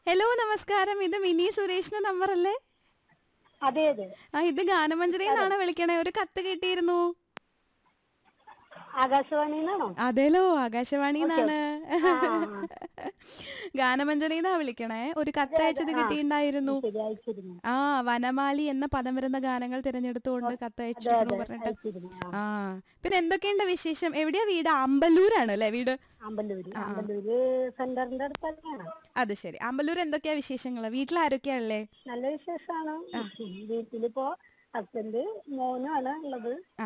Hello നമസ്കാരം ഇത് mini സുരേഷിന്റെ നമ്പർ അല്ലേ അതെ അതെ ആ ഇത് ഗാനമഞ്ജരി എന്നാണ് വിളിക്കണേ ഒരു കത്ത് കിട്ടിയിരുന്നു ആകാശവാണി നിന്നാണോ അതേലോ ആകാശവാണി എന്നാണ് ഗാനമഞ്ജരി എന്നാ വിളിക്കണേ ഒരു കത്ത് അയച്ചത് കിട്ടിയിട്ടുണ്ടായിരുന്നു ശരി അയച്ചിരുന്നു ആ വനമാലി എന്ന പദം വരുന്ന ഗാനങ്ങൾ തിരഞ്ഞെടുത്തുകൊണ്ട് കത്ത് അയച്ചിരുന്നു പറഞ്ഞിട്ട് അയച്ചിരുന്നു ആ. ആ പിന്നെ എന്തൊക്കെയുണ്ട് വിശേഷം എവിടെയാ വീട് അമ്പലൂരാണ് അല്ലേ വീട് അമ്പലൂര് അമ്പലൂര് സെന്ററിന്റെ അടുത്ത് തന്നെയാണ് അത് ശരി അമ്പലൂർ എന്തൊക്കെയാ വിശേഷങ്ങള് വീട്ടിൽ ആരൊക്കെയാ ഉള്ളേ നല്ല വിശേഷമാണ് വീട്ടിലിപ്പോ ഹസ്ബൻഡ് മോനാണ് ഉള്ളത് ആ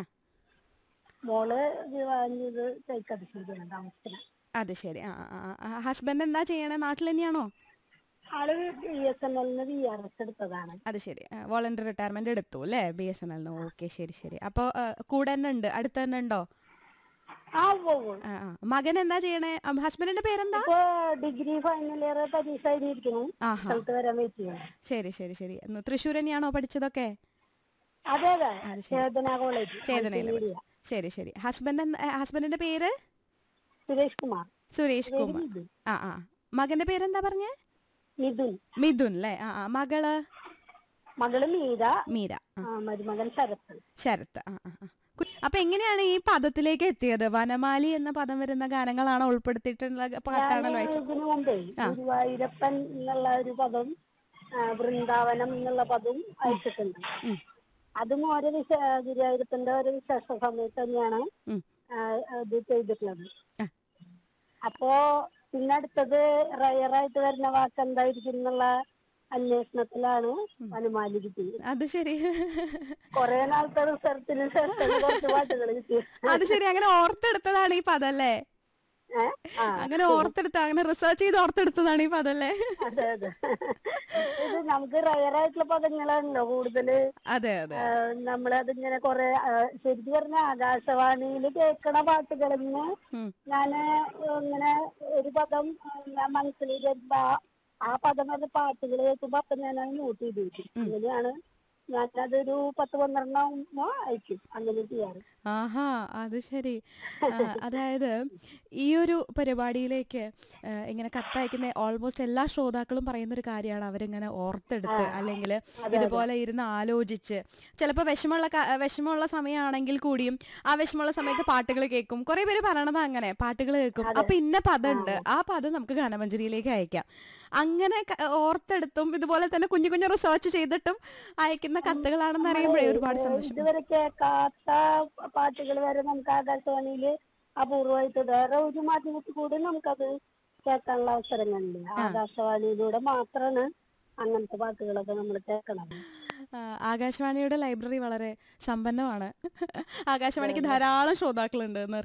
മോള് വിവാഹം ചെയ്ത് തേക്കടിച്ചിരിക്കുകയാണ് താമസിക്കുന്നത് അത് ശരി ആ ഹസ്ബൻഡ് എന്താ ചെയ്യണേ നാട്ടിൽ തന്നെയാണോ ആള് ബി എസ് എൻ എല്ലിന് വി ആർ എസ് എടുത്തതാണ് അത് ശരി വോളണ്ടറി റിട്ടയർമെന്റ് എടുത്തു അല്ലേ B S N L okay ശരി ശരി അപ്പോൾ കൂടെ തന്നെ ഉണ്ട് അടുത്ത് തന്നെ ഉണ്ടോ ആ പോകും ആ, ആ. മകൻ എന്താ ചെയ്യണേ ഹസ്ബൻഡിന്റെ പേരെന്താ ഇപ്പൊ ഡിഗ്രി ഫൈനൽ ഇയർ പരീക്ഷ എഴുതിയിരിക്കുന്നു ആഹാ സ്ഥലത്ത് വരാൻ വെയിറ്റ് ചെയ്യണം ശരി ശരി ശരി എന്ന് തൃശ്ശൂർ തന്നെയാണോ പഠിച്ചതൊക്കെ അതെ അതെ അത് ശരി. ചേതന കോളേജ് ചേതനയിൽ മൾട്ടിമീഡിയ. ശരി ശരി ഹസ്ബൻഡ് ഹസ്ബൻഡിന്റെ പേര് സുരേഷ് കുമാർ സുരേഷ് കുമാർ മിഥുൻ. ആ ആ മകന്റെ പേരെന്താ പറഞ്ഞേ മിഥുൻ മിഥുൻ അല്ലേ ആ ആ മകള് മകള് മീര മീര ആ, ആ, മരുമകൻ ശരത്ത് ശരത്ത് ആ ആ ആ. കു- അപ്പൊ എങ്ങനെയാണ് ഈ പദത്തിലേക്ക് എത്തിയത് വനമാലി എന്ന പദം വരുന്ന ഗാനങ്ങളാണോ ഉൾപ്പെടുത്തിയിട്ടുള്ള കത്താണല്ലോ അയച്ചത് ഇതിനു മുമ്പേ ഗുരുവായൂരപ്പൻ എന്നുള്ള ഒരു പദം ആ, വൃന്ദാവനം എന്നുള്ള പദം അയച്ചിട്ടുണ്ട് അതും ഓരോ വിശ ഗുരുവായൂരപ്പന്റെ ഓരോ വിശേഷ സമയത്ത് തന്നെയാണ് ഉം. ആ, ഇത് ചെയ്തിട്ടുള്ളത് ആ. അപ്പോ പിന്നെ അടുത്തത് റയറായിട്ട് വരുന്ന വാക്ക് എന്തായിരിക്കും എന്നുള്ള അന്വേഷണത്തിലാണ് വനമാലി കിട്ടിയത് അത് ശരി കൊറേ നാളത്തെ റിസർച്ചിന് ശേഷം കുറച്ച് പാട്ടുകൾ കിട്ടി അത് ശരി അങ്ങനെ ഓർത്തെടുത്തതാണ് ഈ പദം അല്ലേ ഏ? ആ അങ്ങനെ ഓർത്തെടുത്ത അങ്ങനെ റിസർച്ച് ചെയ്ത് ഓർത്തെടുത്തതാണ് ഈ പദം അല്ലേ അതെ അതെ ഇത് നമുക്ക് റയറായിട്ടുള്ള പദങ്ങളാണല്ലോ കൂടുതല് അതെ അതെ ആ, നമ്മളതിങ്ങനെ കൊറേ ആ, ശരിക്കും പറഞ്ഞ ആകാശവാണിയിൽ കേൾക്കണ പാട്ടുകളിന്ന് ഉം. ഞാന് ഇങ്ങനെ ഒരു പദം ആ, ഞാൻ മനസ്സിൽ വിചാരിക്കുമ്പോ ആ- ആ പദം അത് പാട്ടുകൾ കേൾക്കുമ്പോ അപ്പൊ ഞാൻ അത് നോട്ട് ചെയ്ത് വെക്കും അങ്ങനെയാണ് ഞാനതൊരു പത്ത് പന്ത്രണ്ടാവുമ്പോ അയക്കും അങ്ങനെ ചെയ്യാറ് ആഹാ അത് ശരി ആ, അതായത് ഈ ഒരു പരിപാടിയിലേക്ക് ആ, ഇങ്ങനെ കത്തയക്കുന്ന ഓൾമോസ്റ്റ് എല്ലാ ശ്രോതാക്കളും പറയുന്ന ഒരു കാര്യമാണ് അവരിങ്ങനെ ഓർത്തെടുത്ത് അല്ലെങ്കിൽ ഇതുപോലെ ഇരുന്ന് ആലോചിച്ച് ചിലപ്പോൾ വിഷമമുള്ള ക- വിഷമമുള്ള സമയമാണെങ്കിൽ കൂടിയും ആ വിഷമമുള്ള സമയത്ത് പാട്ടുകൾ കേൾക്കും കുറെ പേര് പറയണത് അങ്ങനെ പാട്ടുകൾ കേൾക്കും അപ്പൊ ഇന്ന പദം ഉണ്ട് ആ പദം നമുക്ക് ഗാനമഞ്ജരിയിലേക്ക് അയക്കാം അങ്ങനെ ക- ഓർത്തെടുത്തും ഇതുപോലെ തന്നെ കുഞ്ഞു കുഞ്ഞു റിസർച്ച് ചെയ്തിട്ടും അയക്കുന്ന കത്തുകളാണെന്ന് അറിയുമ്പോഴേ ഒരുപാട് സന്തോഷം ഇതുവരെ കേൾക്കാത്ത പാട്ടുകൾ വരെ നമുക്ക് ആകാശവാണിയില് അപൂർവമായിട്ട് വേറെ ഒരു മാധ്യമത്തിൽ കൂടി നമുക്കത് കേൾക്കാനുള്ള അവസരങ്ങളുണ്ട് ആകാശവാണിയിലൂടെ മാത്രമാണ് അങ്ങനത്തെ പാട്ടുകളൊക്കെ നമ്മൾ കേൾക്കണം ആ, ആകാശവാണിയുടെ ലൈബ്രറി വളരെ സമ്പന്നമാണ് ആകാശവാണിക്ക് ധാരാളം ശ്രോതാക്കളുണ്ട് എന്ന്